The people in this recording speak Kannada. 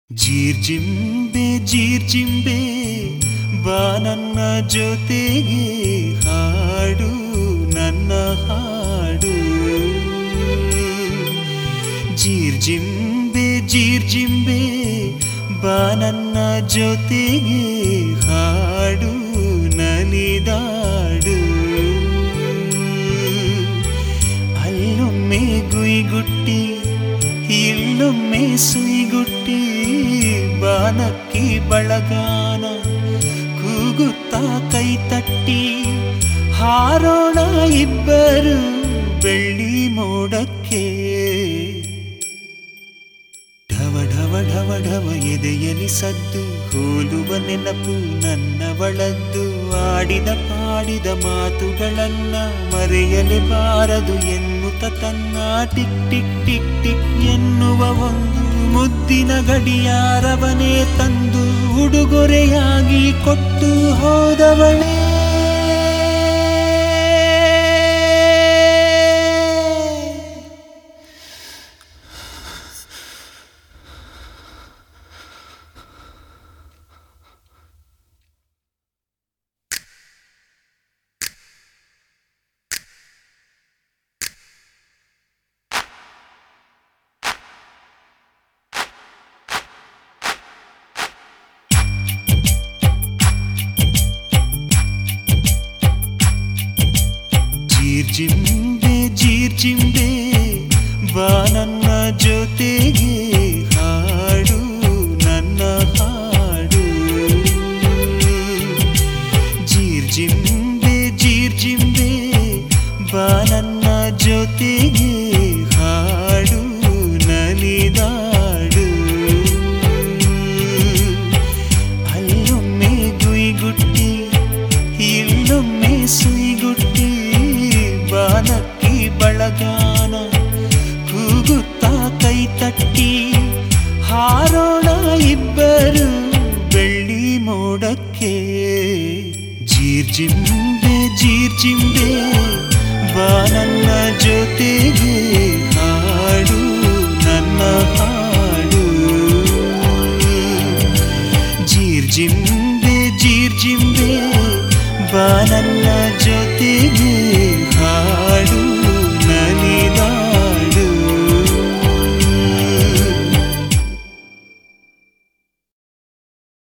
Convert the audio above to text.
ಜೀರ್ಜಿಂಬೆ ಜೀರ್ಜಿಂಬೆ ಬಾ ನನ್ನ ಜೊತೆಗೆ ಹಾಡು ನನ್ನ ಹಾಡು ಜೀರ್ಜಿಂಬೆ ಜೀರ್ಜಿಂಬೆ ಬಾ ನನ್ನ ಜೊತೆಗೆ ಹಾಡು ನಲಿದಾಡು ಅಲ್ಲೊಮ್ಮೆ ಗುಯ್ಗುಟ್ಟಿ ಇಲ್ಲೊಮ್ಮೆ ಸುಯ್ಗುಟ್ಟಿ ಬಾನಕ್ಕಿ ಬಳಗಾನ ಕೂಗುತ್ತಾ ಕೈ ತಟ್ಟಿ ಹಾರೋಣ ಇಬ್ಬರು ಬೆಳ್ಳಿ ಮೋಡಕ್ಕೆ ಢವ ಢವ ಢವ ಢವ ಎದೆಯಲಿ ಸದ್ದು ಹೋಲುವ ನೆನಪು ನನ್ನವಳದ್ದು ಆಡಿದ ಪಾಡಿದ ಮಾತುಗಳನ್ನ ಮರೆಯಲೇಬಾರದು ಎನ್ನುತ್ತ ತನ್ನ ಟಿಕ್ ಟಿಕ್ ಟಿಕ್ ಟಿಕ್ ಎನ್ನುವ ಒಂದು ಮುದ್ದಿನ ಗಡಿಯಾರವನೇ ತಂದು ಉಡುಗೊರೆಯಾಗಿ ಕೊಟ್ಟು ಹೋದವಳೇ ಜೀರ್ಜಿಂಬೆ ಜೀರ್ಜಿಂಬೆ ಬಾ ನನ್ನ ಜೊತೆಗೆ ಹಾಡು ನನ್ನ ಹಾಡು ಜೀರ್ಜಿಂಬೆ ಜೀರ್ಜಿಂಬೆ ಬಾ ನನ್ನ ಜೊತೆಗೆ ಹಾಡು ನಲಿದಾಡು ಅಲ್ಲೊಮ್ಮೆ ಗುಯ್ಗುಟ್ಟಿ ಇಲ್ಲೊಮ್ಮೆ ಸುಯ್ಗುಟ್ಟಿ ಬಾನಕ್ಕಿ ಬಳಗಾನ ಕೂಗುತ್ತಾ ಕೈ ತಟ್ಟಿ ಹಾರೋಣ ಇಬ್ಬರು ಬೆಳ್ಳಿ ಮೋಡಕ್ಕೆ ಜೀರ್ಜಿಂಬೆ ಜೀರ್ಜಿಂಬೆ ಬಾ ನನ್ನ ಜೊತೆಗೆ ಹಾಡು ನನ್ನ ಹಾಡು ಜೀರ್ಜಿಂಬೆ ಜೀರ್ಜಿಂಬೆ ಬಾ ನನ್ನ ಜೊತೆಗೆ ಹಾಡು